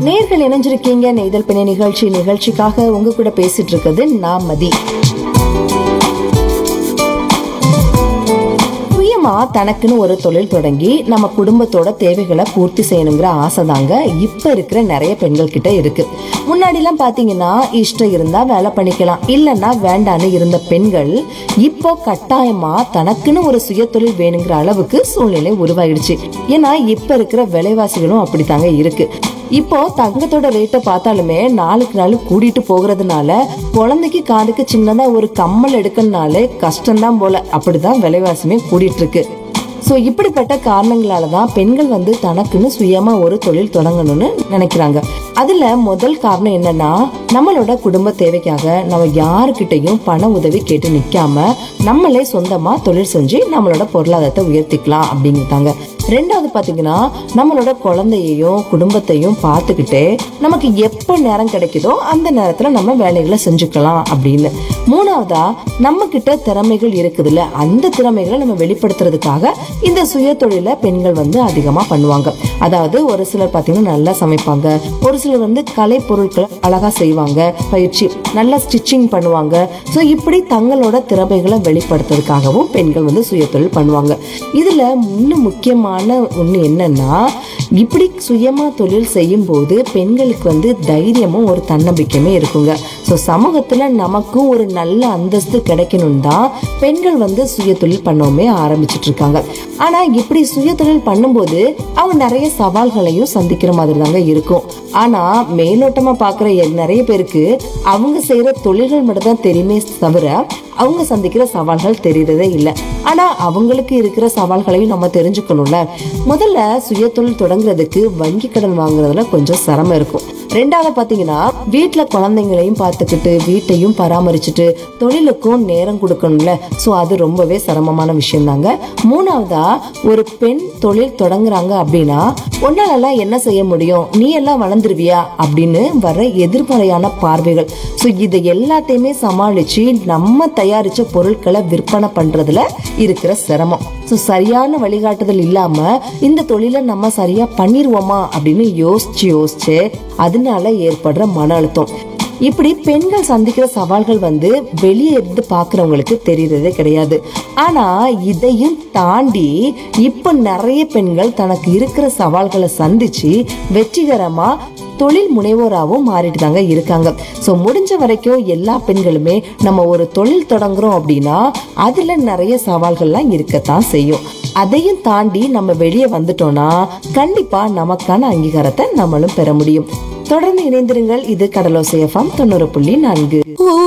நேர்கள் இணைஞ்சிருக்கீங்க நெய்தல் பிணை நிகழ்ச்சி நிகழ்ச்சிக்காக உங்க கூட பேசிட்டு இருக்குது நான் மதி சுயமா தனக்குன்னு ஒரு தொழில் தொடங்கி நம்ம குடும்பத்தோட தேவைகளை பூர்த்தி செய்யணுங்கிற ஆசை தாங்க இப்ப இருக்கிற நிறைய பெண்கள் கிட்ட இருக்கு முன்னாடி எல்லாம் பாத்தீங்கன்னா இஷ்டம் இருந்தா வேலை பண்ணிக்கலாம் இல்லைன்னா வேண்டான்னு இருந்த பெண்கள் இப்போ கட்டாயமா தனக்குன்னு ஒரு சுய தொழில் வேணுங்கிற அளவுக்கு சூழ்நிலை உருவாயிடுச்சு ஏன்னா இப்ப இருக்கிற விலைவாசிகளும் அப்படித்தாங்க இருக்கு இப்போ தங்கத்தோட ரேட்டை பார்த்தாலுமே நாளுக்கு நாள் கூடிட்டு போகிறதுனால குழந்தைக்கு காதுக்கு சின்னதா ஒரு கம்மல் எடுக்கணும்னாலே கஷ்டம்தான் போல அப்படிதான் விலைவாசியுமே கூடிட்டு இருக்கு ஸோ இப்படிப்பட்ட காரணங்களால தான் பெண்கள் வந்து தனக்குன்னு சுயமா ஒரு தொழில் தொடங்கணும்னு நினைக்கிறாங்க அதுல முதல் காரணம் என்னன்னா நம்மளோட குடும்ப தேவைக்காக நம்ம யாருக்கிட்டையும் பண உதவி கேட்டு நிக்காம நம்மளே சொந்தமா தொழில் செஞ்சு நம்மளோட பொருளாதாரத்தை உயர்த்திக்கலாம் அப்படிங்கிறாங்க ரெண்டாவது பாத்தீங்கன்னா நம்மளோட குழந்தையையும் குடும்பத்தையும் பார்த்துக்கிட்டே நமக்கு எப்போ நேரம் கிடைக்குதோ அந்த நேரத்துல நம்ம வேலைகளை செஞ்சுக்கலாம் அப்படின்னு மூணாவதா நம்ம கிட்ட திறமைகள் இருக்குதுல்ல அந்த திறமைகளை நம்ம வெளிப்படுத்துறதுக்காக இந்த சுய தொழில பெண்கள் வந்து அதிகமா பண்ணுவாங்க அதாவது ஒரு சிலர் பாத்தீங்கன்னா நல்லா சமைப்பாங்க ஒரு சிலர் வந்து கலை பொருட்களை அழகா செய்வாங்க பயிற்சி நல்லா ஸ்டிச்சிங் பண்ணுவாங்க ஸோ இப்படி தங்களோட திறமைகளை வெளிப்படுத்துறதுக்காகவும் பெண்கள் வந்து சுய தொழில் பண்ணுவாங்க இதுல இன்னும் முக்கியமான ஒண்ணு என்னன்னா இப்படி சுயமா தொழில் செய்யும் போது பெண்களுக்கு வந்து தைரியமும் ஒரு தன்னம்பிக்கையுமே இருக்குங்க ஸோ சமூகத்துல நமக்கும் ஒரு நல்ல அந்தஸ்து கிடைக்கணும் தான் பெண்கள் வந்து சுய தொழில் பண்ணவுமே ஆரம்பிச்சிட்டு இருக்காங்க ஆனா இப்படி சுய தொழில் பண்ணும்போது அவங்க நிறைய சவால்களையும் சந்திக்கிற மாதிரி தாங்க இருக்கும் ஆனா மேலோட்டமா பாக்குற எ- நிறைய பேருக்கு அவங்க செய்யற தொழில்கள் மட்டும் தான் தெரியுமே தவிர அவங்க சந்திக்கிற சவால்கள் தெரியறதே இல்லை ஆனா அவங்களுக்கு இருக்கிற சவால்களையும் நம்ம தெரிஞ்சுக்கணும்ல முதல்ல சுய தொழில் தொடங்குறதுக்கு வங்கி கடன் வாங்குறதுல கொஞ்சம் சிரமம் இருக்கும் ரெண்டாவது பாத்தீங்கன்னா வீட்டுல குழந்தைங்களையும் பார்த்துக்கிட்டு வீட்டையும் பராமரிச்சுட்டு தொழிலுக்கும் நேரம் கொடுக்கணும்ல சோ அது ரொம்பவே சிரமமான விஷயம் தாங்க மூணாவதா ஒரு பெண் தொழில் தொடங்குறாங்க அப்படின்னா உன்னாலெல்லாம் என்ன செய்ய முடியும் நீ எல்லாம் வளர்ந்துருவியா அப்படின்னு வர எதிர்மறையான பார்வைகள் ஸோ இதை எல்லாத்தையுமே சமாளிச்சு நம்ம தயாரிச்ச பொருட்களை விற்பனை பண்றதுல இருக்கிற சிரமம் ஸோ சரியான வழிகாட்டுதல் இல்லாம இந்த தொழிலை நம்ம சரியா பண்ணிருவோமா அப்படின்னு யோசிச்சு யோசிச்சு அதனால ஏற்படுற மன அழுத்தம் இப்படி பெண்கள் சந்திக்கிற சவால்கள் வந்து வெளியே இருந்து பாக்குறவங்களுக்கு தெரியறதே கிடையாது ஆனா இதையும் தாண்டி இப்ப நிறைய பெண்கள் தனக்கு இருக்கிற சவால்களை சந்திச்சு வெற்றிகரமா தொழில் முனைவோராகவும் மாறிட்டு தாங்க இருக்காங்க ஸோ முடிஞ்ச வரைக்கும் எல்லா பெண்களுமே நம்ம ஒரு தொழில் தொடங்குறோம் அப்படின்னா அதுல நிறைய சவால்கள்லாம் இருக்கத்தான் செய்யும் அதையும் தாண்டி நம்ம வெளியே வந்துட்டோம்னா கண்டிப்பா நமக்கான அங்கீகாரத்தை நம்மளும் பெற முடியும் தொடர்ந்து இணைந்திருங்கள் இது கடலோசை எஃப்எம் தொண்ணூறு புள்ளி நான்கு